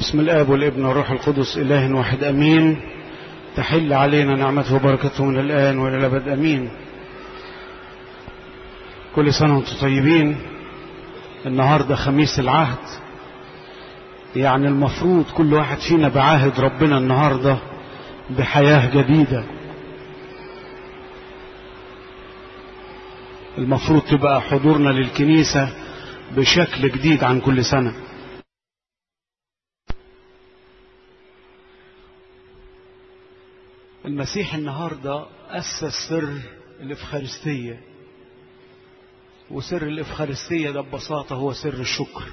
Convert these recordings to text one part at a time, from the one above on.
بسم الآب والابن والروح القدس إله واحد أمين تحل علينا نعمته وبركته من الآن وإلى الأبد أمين كل سنة وانتم طيبين النهاردة خميس العهد يعني المفروض كل واحد فينا بعاهد ربنا النهاردة بحياة جديدة المفروض تبقى حضورنا للكنيسة بشكل جديد عن كل سنة المسيح النهاردة أسس سر الإفخارستية وسر الإفخارستية ده ببساطة هو سر الشكر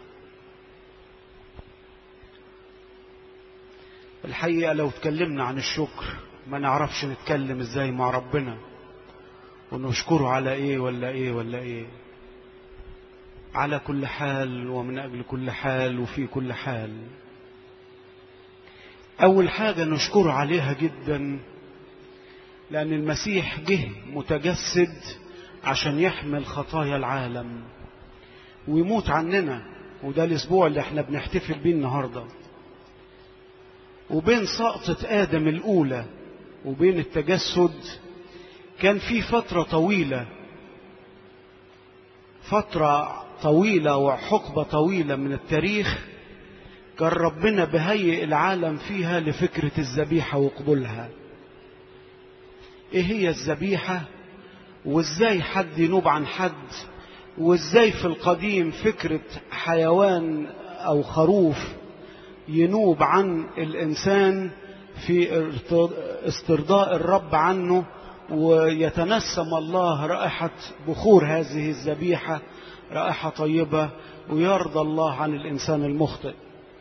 الحقيقة لو اتكلمنا عن الشكر ما نعرفش نتكلم ازاي مع ربنا ونشكره على ايه ولا ايه ولا ايه على كل حال ومن اجل كل حال وفي كل حال اول حاجة نشكره عليها جدا لان المسيح جه متجسد عشان يحمل خطايا العالم ويموت عننا وده الاسبوع اللي احنا بنحتفل بيه النهارده وبين سقطة آدم الأولى وبين التجسد كان في فترة طويلة فترة طويلة وحقبة طويلة من التاريخ كان ربنا بهيئ العالم فيها لفكرة الذبيحة وقبولها ايه هي الذبيحة وازاي حد ينوب عن حد وازاي في القديم فكرة حيوان او خروف ينوب عن الإنسان في استرضاء الرب عنه ويتنسم الله رائحة بخور هذه الذبيحة رائحة طيبة ويرضى الله عن الإنسان المخطئ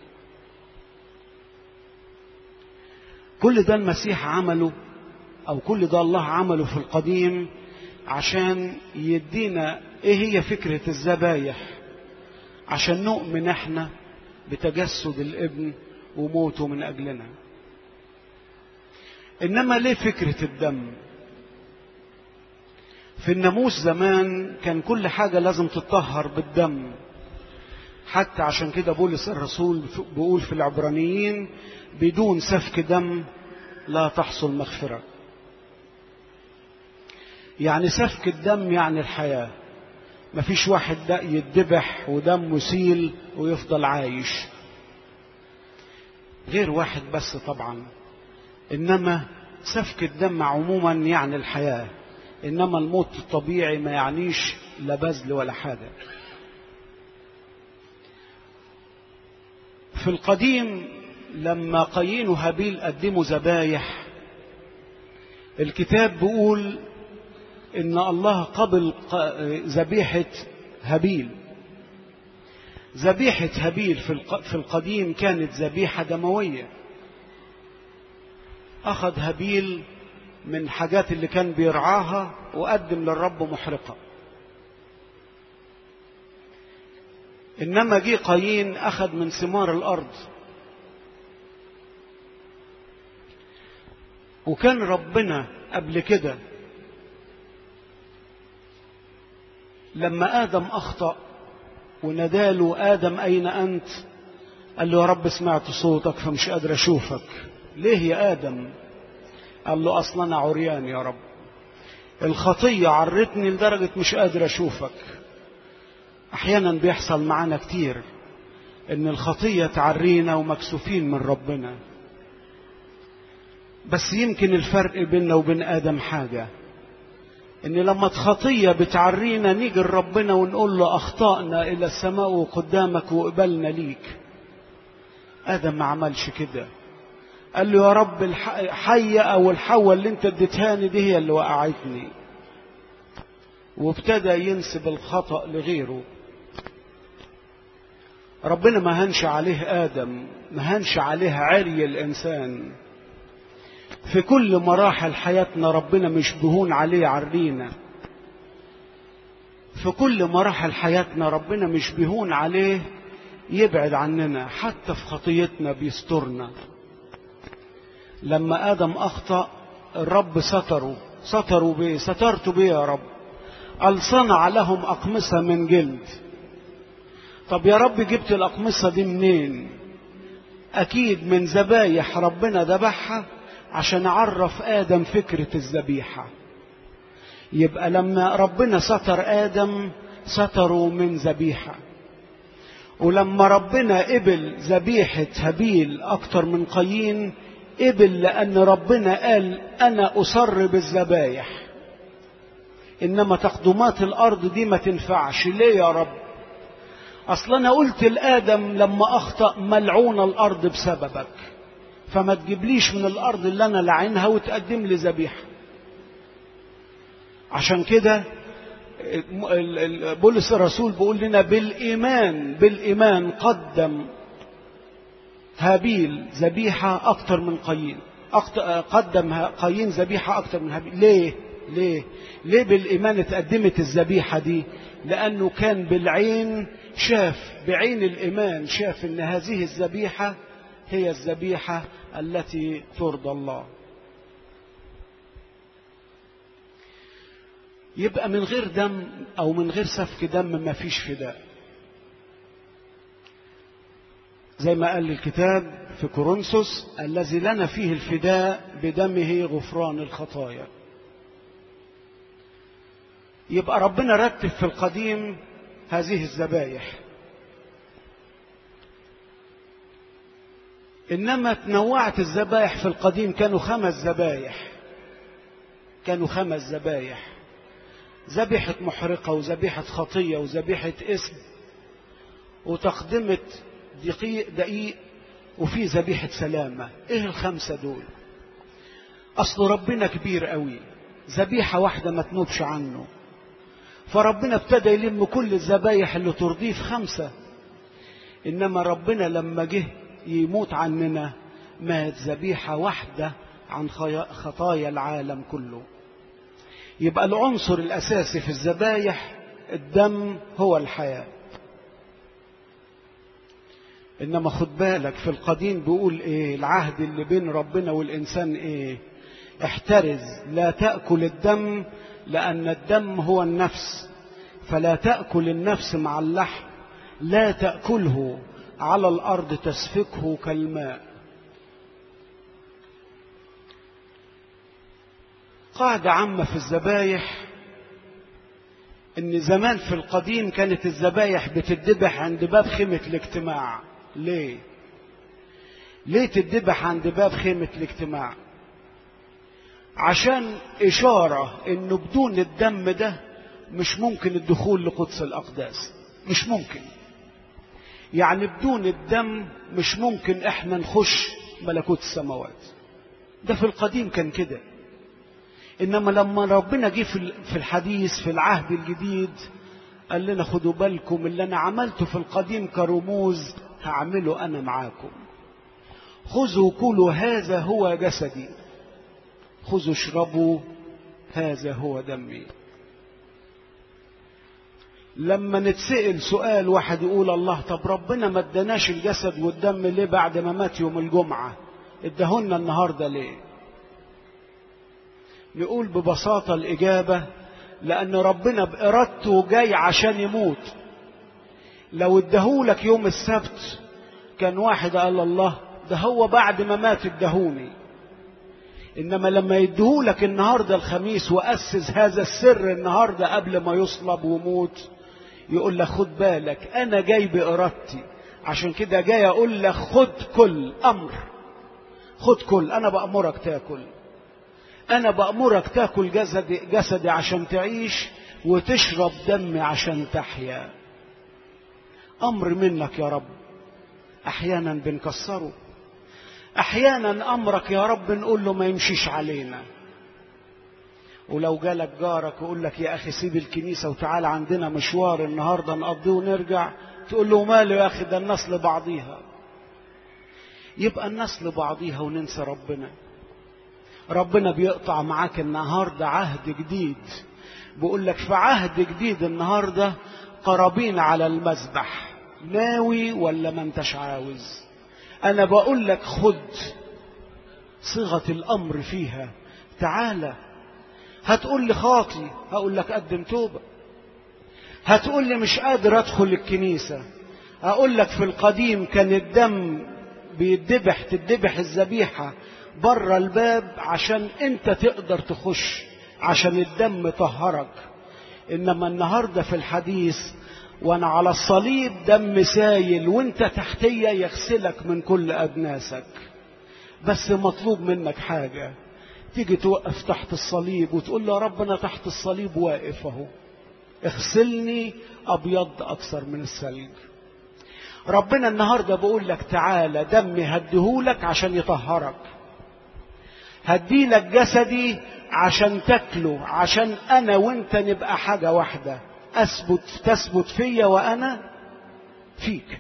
كل ده المسيح عمله أو كل ده الله عمله في القديم عشان يدينا إيه هي فكرة الذبايح عشان نؤمن احنا بتجسد الابن وموته من اجلنا انما ليه فكره الدم في الناموس زمان كان كل حاجه لازم تطهر بالدم حتى عشان كده بولس الرسول بيقول في العبرانيين بدون سفك دم لا تحصل مغفره يعني سفك الدم يعني الحياه مفيش واحد ده يتذبح ودمه يسيل ويفضل عايش غير واحد بس طبعا انما سفك الدم عموما يعني الحياه انما الموت الطبيعي ما يعنيش لا بذل ولا حاجه في القديم لما قايين وهابيل قدموا ذبايح الكتاب بيقول ان الله قبل ذبيحه هابيل ذبيحه هابيل في القديم كانت ذبيحه دمويه اخذ هابيل من حاجات اللي كان بيرعاها وقدم للرب محرقه انما جه قايين اخذ من ثمار الارض وكان ربنا قبل كده لما آدم أخطأ وناداله آدم أين أنت قال له يا رب سمعت صوتك فمش قادر أشوفك ليه يا آدم قال له أصلا أنا عريان يا رب الخطية عرتني لدرجة مش قادر أشوفك أحيانا بيحصل معانا كتير إن الخطية تعرينا ومكسوفين من ربنا بس يمكن الفرق بيننا وبين آدم حاجة ان لما خطيه بتعرينا نيجي لربنا ونقول له اخطانا الى السماء وقدامك وقبلنا ليك ادم ما عملش كده قال له يا رب الحيه او الحواء اللي انت اديتهاني دي هي اللي وقعتني وابتدى ينسب الخطا لغيره ربنا ما هنش عليه ادم ما هنش عليه عري الانسان في كل مراحل حياتنا ربنا مش بهون عليه عرينا في كل مراحل حياتنا ربنا مش بيهون عليه يبعد عننا حتى في خطيتنا بيسترنا لما آدم أخطأ الرب ستره ستروا بيه سترت بيه يا رب قال صنع لهم أقمصة من جلد طب يا رب جبت الأقمصة دي منين أكيد من ذبايح ربنا ذبحها عشان عرف آدم فكرة الذبيحة يبقى لما ربنا ستر آدم ستروا من ذبيحة ولما ربنا قبل ذبيحة هابيل أكتر من قايين قبل لأن ربنا قال أنا أصر بالذبايح إنما تقدمات الأرض دي ما تنفعش ليه يا رب أصلا أنا قلت لآدم لما أخطأ ملعون الأرض بسببك فما تجيبليش من الأرض اللي أنا لعنها وتقدم لي ذبيحة عشان كده بولس الرسول بيقول لنا بالإيمان بالإيمان قدم هابيل ذبيحة أكتر من قايين قدم قايين ذبيحة أكتر من هابيل ليه؟ ليه؟ ليه بالإيمان اتقدمت الذبيحة دي؟ لأنه كان بالعين شاف بعين الإيمان شاف إن هذه الذبيحة هي الذبيحة التي ترضى الله. يبقى من غير دم أو من غير سفك دم ما فيش فداء. زي ما قال الكتاب في كورنثوس الذي لنا فيه الفداء بدمه غفران الخطايا يبقى ربنا رتب في القديم هذه الذبايح انما تنوعت الذبايح في القديم كانوا خمس ذبايح كانوا خمس ذبايح ذبيحة محرقة وذبيحة خطية وذبيحة اسم وتقدمة دقيق دقيق وفي ذبيحة سلامة ايه الخمسة دول اصل ربنا كبير قوي ذبيحة واحدة ما تنوبش عنه فربنا ابتدى يلم كل الذبايح اللي ترضيه في خمسة انما ربنا لما جه يموت عننا مات ذبيحة واحدة عن خطايا العالم كله يبقى العنصر الأساسي في الذبايح الدم هو الحياة إنما خد بالك في القديم بيقول إيه العهد اللي بين ربنا والإنسان إيه احترز لا تأكل الدم لأن الدم هو النفس فلا تأكل النفس مع اللحم لا تأكله على الأرض تسفكه كالماء قاعدة عامة في الذبايح إن زمان في القديم كانت الذبايح بتدبح عند باب خيمة الاجتماع ليه؟ ليه تدبح عند باب خيمة الاجتماع؟ عشان إشارة إنه بدون الدم ده مش ممكن الدخول لقدس الأقداس مش ممكن يعني بدون الدم مش ممكن احنا نخش ملكوت السماوات ده في القديم كان كده انما لما ربنا جه في الحديث في العهد الجديد قال لنا خدوا بالكم اللي انا عملته في القديم كرموز هعمله انا معاكم خذوا كلوا هذا هو جسدي خذوا اشربوا هذا هو دمي لما نتسأل سؤال واحد يقول الله طب ربنا ما اداناش الجسد والدم ليه بعد ما مات يوم الجمعة ادهولنا النهاردة ليه نقول ببساطة الإجابة لأن ربنا بإرادته جاي عشان يموت لو ادهولك يوم السبت كان واحد قال الله ده هو بعد ما مات ادهوني إنما لما يدهولك النهاردة الخميس وأسس هذا السر النهاردة قبل ما يصلب ويموت يقول لك خد بالك أنا جاي بإرادتي عشان كده جاي أقول لك خد كل أمر خد كل أنا بأمرك تاكل أنا بأمرك تاكل جسدي, جسدي عشان تعيش وتشرب دمي عشان تحيا أمر منك يا رب أحيانا بنكسره أحيانا أمرك يا رب نقول له ما يمشيش علينا ولو جالك جارك ويقول لك يا أخي سيب الكنيسة وتعال عندنا مشوار النهاردة نقضيه ونرجع تقول له ماله يا أخي ده الناس لبعضيها يبقى الناس لبعضيها وننسى ربنا ربنا بيقطع معاك النهاردة عهد جديد بيقول لك في عهد جديد النهاردة قرابين على المذبح ناوي ولا ما انتش عاوز انا بقول لك خد صيغة الامر فيها تعالى هتقول لي خاطي هقول لك قدم توبة هتقول لي مش قادر ادخل الكنيسة هقول لك في القديم كان الدم بيدبح تدبح الذبيحة بره الباب عشان انت تقدر تخش عشان الدم طهرك انما النهارده في الحديث وانا على الصليب دم سايل وانت تحتيه يغسلك من كل ادناسك بس مطلوب منك حاجه تيجي توقف تحت الصليب وتقول له يا رب انا تحت الصليب واقف اهو اغسلني ابيض اكثر من الثلج ربنا النهارده بقول لك تعالى دمي هديهولك عشان يطهرك هديلك جسدي عشان تاكله عشان انا وانت نبقى حاجه واحده اثبت تثبت فيا وانا فيك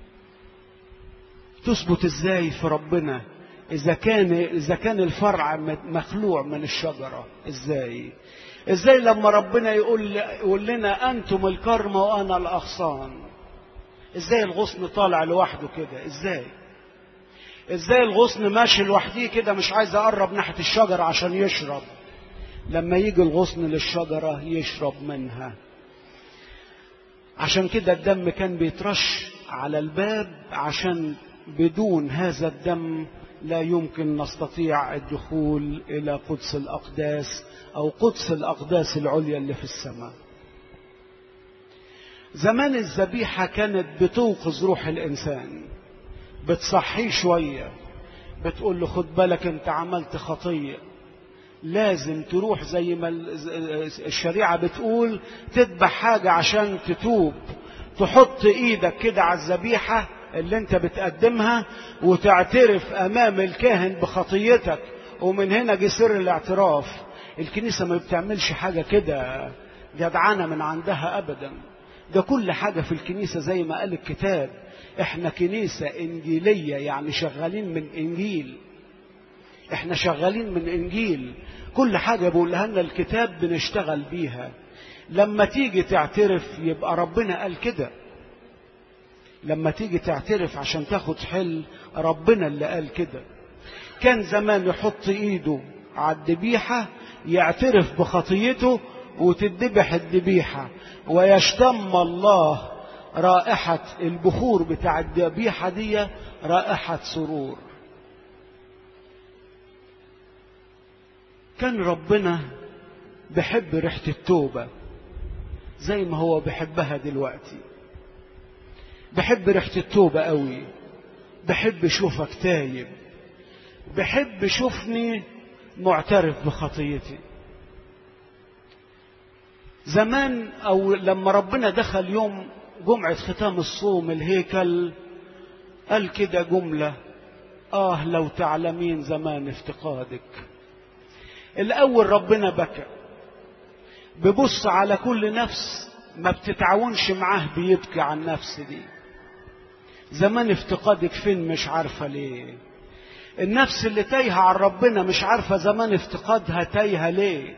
تثبت ازاي في ربنا اذا كان اذا كان الفرع مخلوع من الشجره ازاي ازاي لما ربنا يقول يقول لنا انتم الكرم وانا الاغصان ازاي الغصن طالع لوحده كده ازاي ازاي الغصن ماشي لوحده كده مش عايز اقرب ناحيه الشجره عشان يشرب لما يجي الغصن للشجره يشرب منها عشان كده الدم كان بيترش على الباب عشان بدون هذا الدم لا يمكن نستطيع الدخول الى قدس الاقداس او قدس الاقداس العليا اللي في السماء زمان الذبيحه كانت بتوقظ روح الانسان بتصحيه شويه بتقول له خد بالك انت عملت خطيه لازم تروح زي ما الشريعه بتقول تذبح حاجه عشان تتوب تحط ايدك كده على الذبيحه اللي انت بتقدمها وتعترف امام الكاهن بخطيتك ومن هنا جه سر الاعتراف الكنيسه ما بتعملش حاجه كده جدعانه من عندها ابدا ده كل حاجه في الكنيسه زي ما قال الكتاب احنا كنيسه انجيليه يعني شغالين من انجيل احنا شغالين من انجيل كل حاجه بيقولها لنا الكتاب بنشتغل بيها لما تيجي تعترف يبقى ربنا قال كده لما تيجي تعترف عشان تاخد حل ربنا اللي قال كده كان زمان يحط ايده على الذبيحة يعترف بخطيته وتذبح الذبيحة ويشتم الله رائحة البخور بتاع الذبيحة دي رائحة سرور كان ربنا بحب ريحة التوبة زي ما هو بحبها دلوقتي بحب ريحة التوبة قوي بحب اشوفك تايب بحب اشوفني معترف بخطيتي زمان او لما ربنا دخل يوم جمعة ختام الصوم الهيكل قال كده جملة آه لو تعلمين زمان افتقادك الأول ربنا بكى ببص على كل نفس ما بتتعاونش معاه بيبكي عن النفس دي زمان افتقادك فين مش عارفة ليه النفس اللي تايهة عن ربنا مش عارفة زمان افتقادها تايهة ليه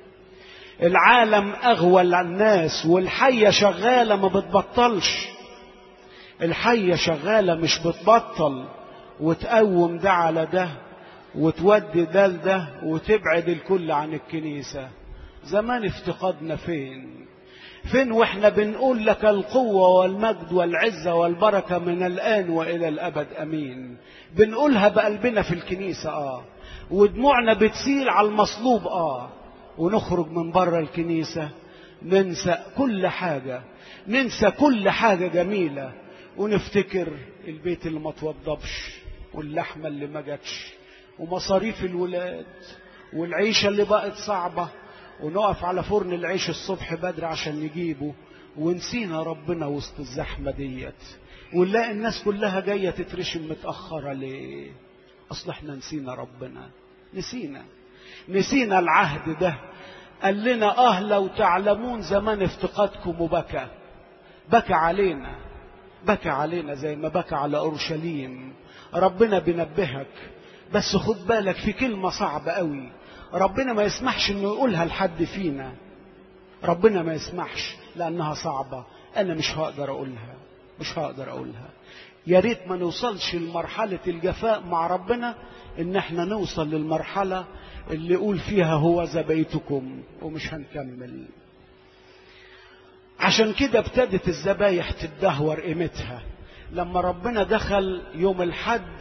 العالم أغوى الناس والحية شغالة ما بتبطلش الحية شغالة مش بتبطل وتقوم ده على ده وتودي ده لده وتبعد الكل عن الكنيسة زمان افتقادنا فين فين واحنا بنقول لك القوة والمجد والعزة والبركة من الآن وإلى الأبد أمين بنقولها بقلبنا في الكنيسة آه ودموعنا بتسيل على المصلوب آه ونخرج من بره الكنيسة ننسى كل حاجة ننسى كل حاجة جميلة ونفتكر البيت اللي ما توضبش واللحمة اللي ما جاتش ومصاريف الولاد والعيشة اللي بقت صعبة ونقف على فرن العيش الصبح بدري عشان نجيبه ونسينا ربنا وسط الزحمة ديت ونلاقي الناس كلها جاية تترشم متأخرة ليه أصل احنا نسينا ربنا نسينا نسينا العهد ده قال لنا اه لو تعلمون زمان افتقادكم وبكى بكى علينا بكى علينا زي ما بكى على اورشليم ربنا بينبهك بس خد بالك في كلمه صعبه قوي ربنا ما يسمحش انه يقولها لحد فينا ربنا ما يسمحش لانها صعبه انا مش هقدر اقولها مش هقدر اقولها يا ريت ما نوصلش لمرحله الجفاء مع ربنا ان احنا نوصل للمرحله اللي يقول فيها هو ذا بيتكم ومش هنكمل عشان كده ابتدت الذبايح تدهور قيمتها لما ربنا دخل يوم الحد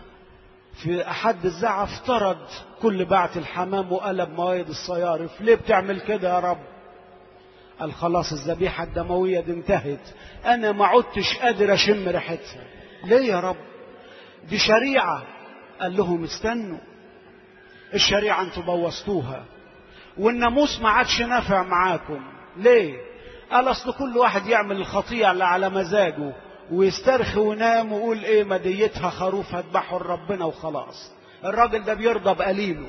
في حد الزعف طرد كل بعت الحمام وقلب موائد الصيارف ليه بتعمل كده يا رب قال خلاص الذبيحة الدموية دي انتهت أنا ما عدتش قادر أشم ريحتها ليه يا رب دي شريعة قال لهم استنوا الشريعة انتوا بوظتوها والناموس ما عادش نافع معاكم ليه قال اصل كل واحد يعمل الخطيئة اللي على مزاجه ويسترخي وينام ويقول ايه مديتها خروف هذبحه لربنا وخلاص الراجل ده بيرضى بقليله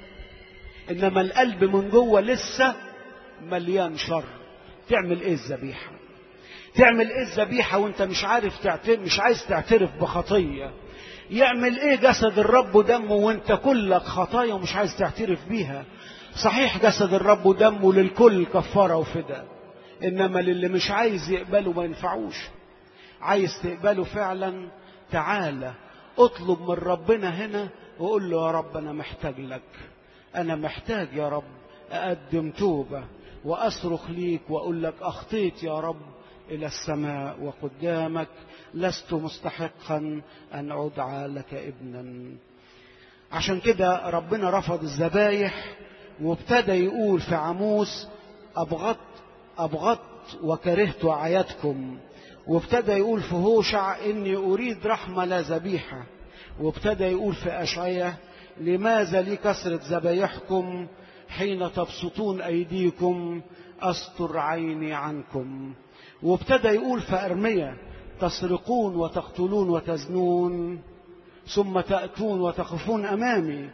انما القلب من جوه لسه مليان شر تعمل ايه الذبيحه تعمل ايه الذبيحه وانت مش عارف تعترف مش عايز تعترف بخطيه يعمل ايه جسد الرب ودمه وانت كلك خطايا ومش عايز تعترف بيها صحيح جسد الرب ودمه للكل كفاره وفداء انما للي مش عايز يقبله ما ينفعوش عايز تقبله فعلا تعالى اطلب من ربنا هنا وقول له يا رب انا محتاج لك انا محتاج يا رب اقدم توبه واصرخ ليك واقول لك اخطيت يا رب الى السماء وقدامك لست مستحقا ان ادعى لك ابنا عشان كده ربنا رفض الذبايح وابتدى يقول في عموس ابغضت ابغضت وكرهت عياتكم وابتدى يقول في هوشع اني اريد رحمه لا ذبيحه وابتدى يقول في اشعياء لماذا لي كثره ذبايحكم حين تبسطون ايديكم استر عيني عنكم وابتدى يقول في ارميا تسرقون وتقتلون وتزنون ثم تاتون وتخفون امامي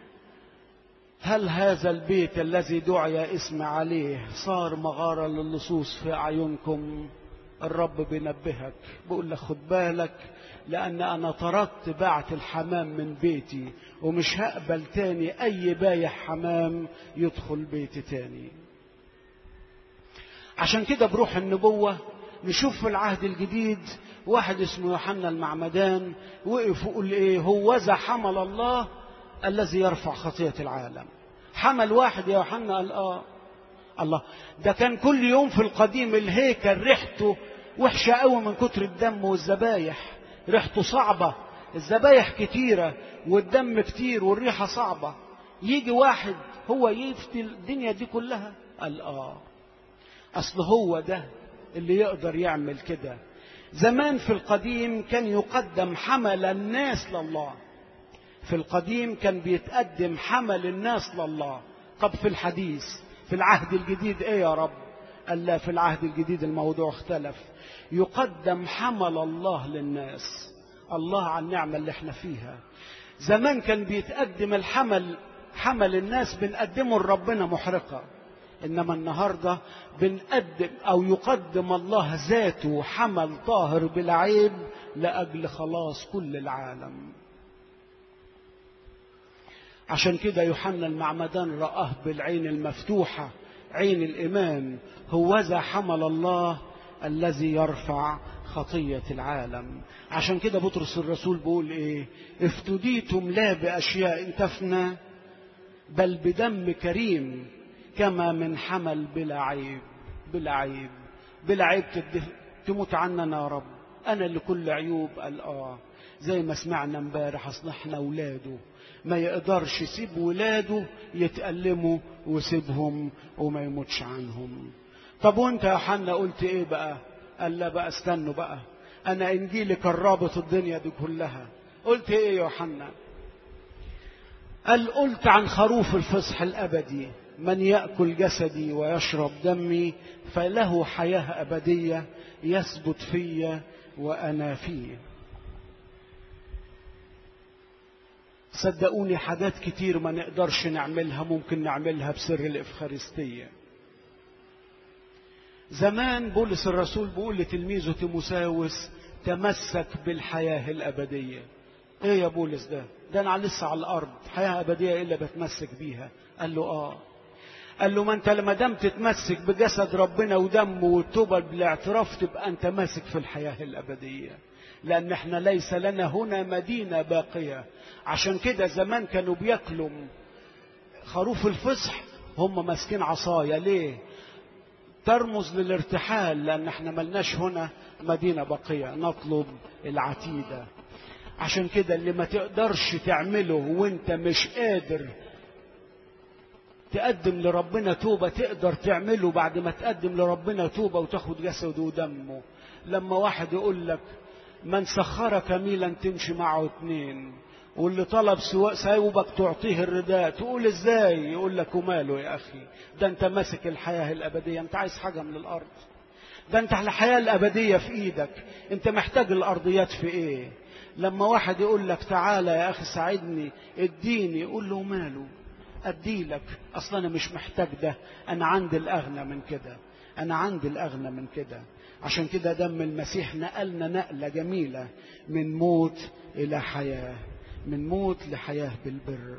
هل هذا البيت الذي دعي اسم عليه صار مغاره للصوص في اعينكم الرب بينبهك بيقول لك خد بالك لان انا طردت بعت الحمام من بيتي ومش هقبل تاني اي بايح حمام يدخل بيتي تاني عشان كده بروح النبوة نشوف في العهد الجديد واحد اسمه يوحنا المعمدان وقف وقول ايه هوذا حمل الله الذي يرفع خطية العالم حمل واحد يا يوحنا قال اه الله ده كان كل يوم في القديم الهيكل ريحته وحشة قوي من كتر الدم والذبايح ريحته صعبة الذبايح كتيرة والدم كتير والريحة صعبة يجي واحد هو يفتي الدنيا دي كلها قال اه اصل هو ده اللي يقدر يعمل كده زمان في القديم كان يقدم حمل الناس لله في القديم كان بيتقدم حمل الناس لله طب في الحديث في العهد الجديد ايه يا رب قال لا في العهد الجديد الموضوع اختلف يقدم حمل الله للناس الله على النعمة اللي احنا فيها زمان كان بيتقدم الحمل حمل الناس بنقدمه لربنا محرقة إنما النهاردة بنقدم أو يقدم الله ذاته حمل طاهر بلا عيب لأجل خلاص كل العالم عشان كده يوحنا المعمدان رآه بالعين المفتوحة عين الإيمان هوذا حمل الله الذي يرفع خطية العالم عشان كده بطرس الرسول بيقول ايه افتديتم لا بأشياء تفنى بل بدم كريم كما من حمل بلا عيب بلا عيب بلا عيب تموت عننا يا رب انا اللي كل عيوب قال اه زي ما سمعنا امبارح اصل احنا اولاده ما يقدرش يسيب ولاده يتألموا ويسيبهم وما يموتش عنهم طب وانت يا حنا قلت ايه بقى قال لا بقى استنوا بقى انا انجيلي كان رابط الدنيا دي كلها قلت ايه يا يوحنا قال قلت عن خروف الفصح الابدي من ياكل جسدي ويشرب دمي فله حياه ابديه يثبت في وانا فيه صدقوني حاجات كتير ما نقدرش نعملها ممكن نعملها بسر الإفخارستية زمان بولس الرسول بيقول لتلميذه تيموساوس تمسك بالحياة الأبدية ايه يا بولس ده ده انا لسه على الارض حياة أبدية الا بتمسك بيها قال له اه قال له ما انت لما دام تتمسك بجسد ربنا ودمه والتوبة بالاعتراف تبقى انت ماسك في الحياة الأبدية لأن احنا ليس لنا هنا مدينة باقية عشان كده زمان كانوا بياكلوا خروف الفصح هم ماسكين عصاية ليه ترمز للارتحال لأن احنا ملناش هنا مدينة بقية نطلب العتيدة عشان كده اللي ما تقدرش تعمله وانت مش قادر تقدم لربنا توبة تقدر تعمله بعد ما تقدم لربنا توبة وتاخد جسده ودمه لما واحد يقول لك من سخرك ميلا تمشي معه اتنين واللي طلب سواء ثوبك تعطيه الرداء تقول ازاي يقول لك وماله يا اخي ده انت ماسك الحياة الابدية انت عايز حاجة من الارض ده انت الحياة الابدية في ايدك انت محتاج الارضيات في ايه لما واحد يقول لك تعالى يا اخي ساعدني اديني يقول له ماله اديلك اصلا انا مش محتاج ده انا عندي الاغنى من كده انا عندي الاغنى من كده عشان كده دم المسيح نقلنا نقلة جميلة من موت الى حياة من موت لحياة بالبر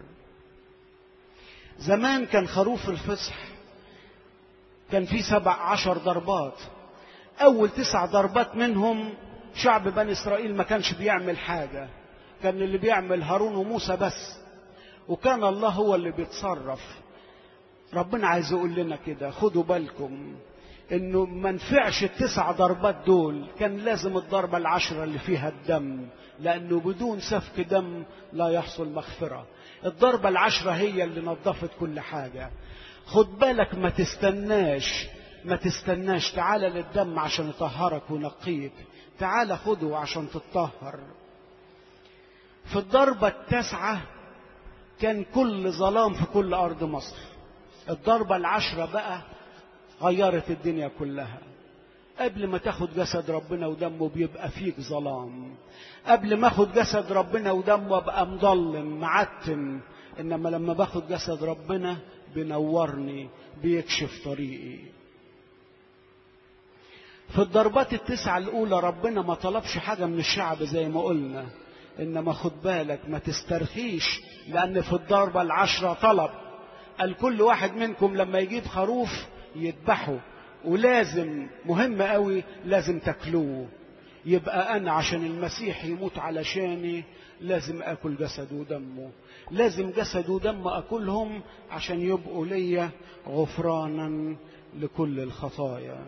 زمان كان خروف الفصح كان في سبع عشر ضربات اول تسع ضربات منهم شعب بني اسرائيل ما كانش بيعمل حاجة كان اللي بيعمل هارون وموسى بس وكان الله هو اللي بيتصرف ربنا عايز يقول لنا كده خدوا بالكم انه ما نفعش التسع ضربات دول كان لازم الضربة العشرة اللي فيها الدم لانه بدون سفك دم لا يحصل مغفرة الضربة العشرة هي اللي نظفت كل حاجة خد بالك ما تستناش ما تستناش تعالى للدم عشان يطهرك وينقيك تعالى خده عشان تتطهر في الضربة التاسعة كان كل ظلام في كل أرض مصر الضربة العشرة بقى غيرت الدنيا كلها قبل ما تاخد جسد ربنا ودمه بيبقى فيك ظلام قبل ما اخد جسد ربنا ودمه ابقى مضلم معتم انما لما باخد جسد ربنا بينورني بيكشف طريقي في الضربات التسعة الأولى ربنا ما طلبش حاجة من الشعب زي ما قلنا إنما خد بالك ما تسترخيش لأن في الضربة العشرة طلب قال كل واحد منكم لما يجيب خروف يذبحه ولازم مهم قوي لازم تاكلوه يبقى أنا عشان المسيح يموت علشاني لازم أكل جسده ودمه لازم جسد ودم أكلهم عشان يبقوا ليا غفرانا لكل الخطايا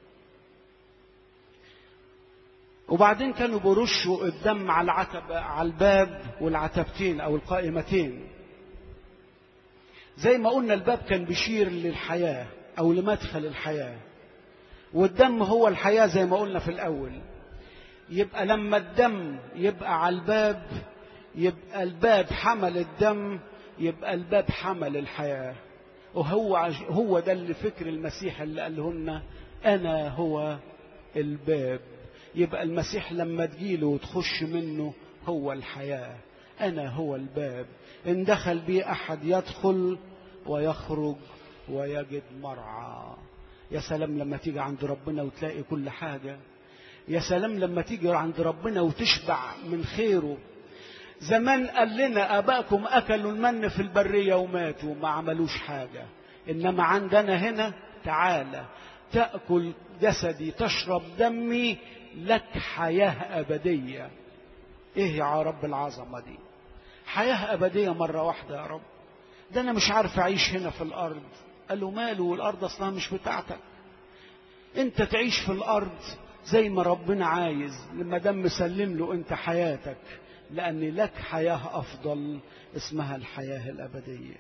وبعدين كانوا بيرشوا الدم على العتب على الباب والعتبتين او القائمتين زي ما قلنا الباب كان بيشير للحياه او لمدخل الحياه والدم هو الحياه زي ما قلنا في الاول يبقى لما الدم يبقى على الباب يبقى الباب حمل الدم يبقى الباب حمل الحياه وهو هو ده اللي فكر المسيح اللي قال لنا انا هو الباب يبقى المسيح لما تجيله وتخش منه هو الحياة أنا هو الباب إن دخل بي أحد يدخل ويخرج ويجد مرعى يا سلام لما تيجي عند ربنا وتلاقي كل حاجة يا سلام لما تيجي عند ربنا وتشبع من خيره زمان قال لنا آبائكم أكلوا المن في البرية وماتوا ما عملوش حاجة إنما عندنا هنا تعالى تأكل جسدي تشرب دمي لك حياة أبدية إيه يا رب العظمة دي حياة أبدية مرة واحدة يا رب ده أنا مش عارف أعيش هنا في الأرض قال له ماله والأرض أصلا مش بتاعتك أنت تعيش في الأرض زي ما ربنا عايز لما دام مسلم له أنت حياتك لأن لك حياة أفضل اسمها الحياة الأبدية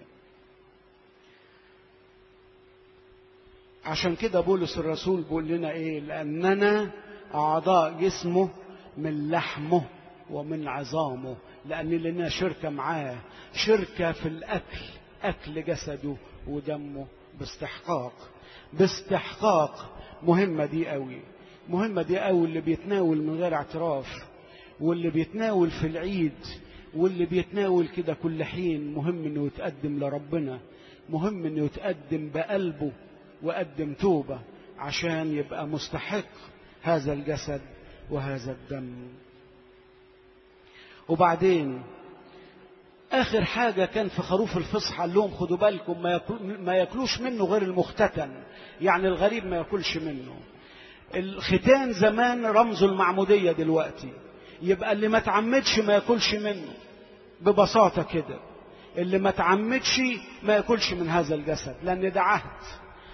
عشان كده بولس الرسول بيقول لنا ايه لاننا اعضاء جسمه من لحمه ومن عظامه لان لنا شركه معاه شركه في الاكل اكل جسده ودمه باستحقاق باستحقاق مهمه دي قوي مهمه دي قوي اللي بيتناول من غير اعتراف واللي بيتناول في العيد واللي بيتناول كده كل حين مهم انه يتقدم لربنا مهم انه يتقدم بقلبه وقدم توبة عشان يبقى مستحق هذا الجسد وهذا الدم وبعدين آخر حاجة كان في خروف الفصح قال لهم خدوا بالكم ما, يأكل ما ياكلوش منه غير المختتن يعني الغريب ما ياكلش منه الختان زمان رمز المعمودية دلوقتي يبقى اللي ما تعمدش ما ياكلش منه ببساطة كده اللي ما تعمدش ما ياكلش من هذا الجسد لأن ده عهد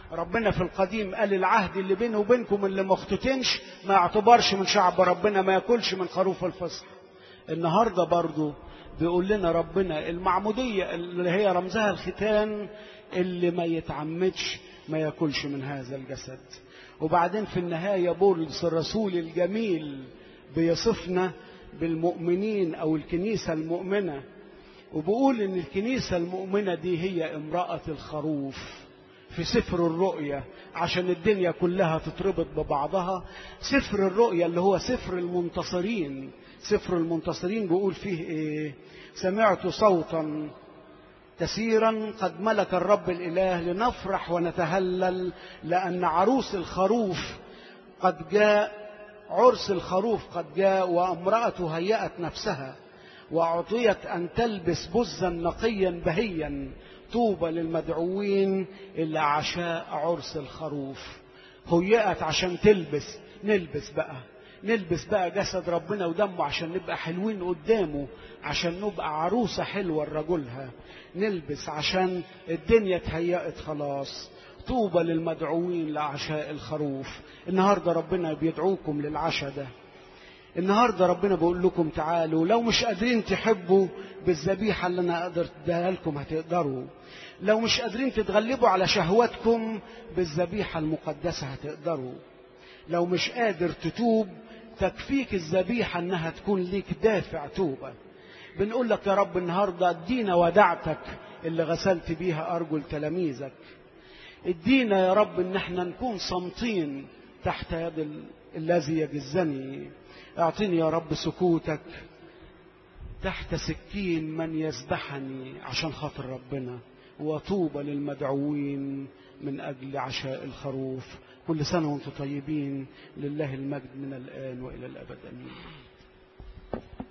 ربنا في القديم قال العهد اللي بينه وبينكم اللي ما اختتنش ما اعتبرش من شعب ربنا ما ياكلش من خروف الفصح النهارده برضو بيقول لنا ربنا المعمودية اللي هي رمزها الختان اللي ما يتعمدش ما ياكلش من هذا الجسد وبعدين في النهاية بولس الرسول الجميل بيصفنا بالمؤمنين أو الكنيسة المؤمنة وبقول إن الكنيسة المؤمنة دي هي امرأة الخروف في سفر الرؤيا عشان الدنيا كلها تتربط ببعضها سفر الرؤيا اللي هو سفر المنتصرين سفر المنتصرين بيقول فيه ايه سمعت صوتا كثيرا قد ملك الرب الاله لنفرح ونتهلل لان عروس الخروف قد جاء عرس الخروف قد جاء وامرأته هيأت نفسها وأعطيت أن تلبس بزا نقيا بهيا طوبى للمدعوين إلى عشاء عرس الخروف هيأت عشان تلبس نلبس بقى نلبس بقى جسد ربنا ودمه عشان نبقى حلوين قدامه عشان نبقى عروسة حلوة لرجلها نلبس عشان الدنيا اتهيأت خلاص طوبى للمدعوين لعشاء الخروف النهارده ربنا بيدعوكم للعشاء ده النهارده ربنا بيقول لكم تعالوا لو مش قادرين تحبوا بالذبيحه اللي انا اقدر اديها لكم هتقدروا لو مش قادرين تتغلبوا على شهواتكم بالذبيحه المقدسه هتقدروا لو مش قادر تتوب تكفيك الذبيحه انها تكون ليك دافع توبه بنقول لك يا رب النهارده ادينا ودعتك اللي غسلت بيها ارجل تلاميذك ادينا يا رب ان احنا نكون صامتين تحت يد الذي يجزني اعطيني يا رب سكوتك تحت سكين من يذبحني عشان خاطر ربنا وطوبى للمدعوين من اجل عشاء الخروف كل سنه وانتم طيبين لله المجد من الان والى الابد امين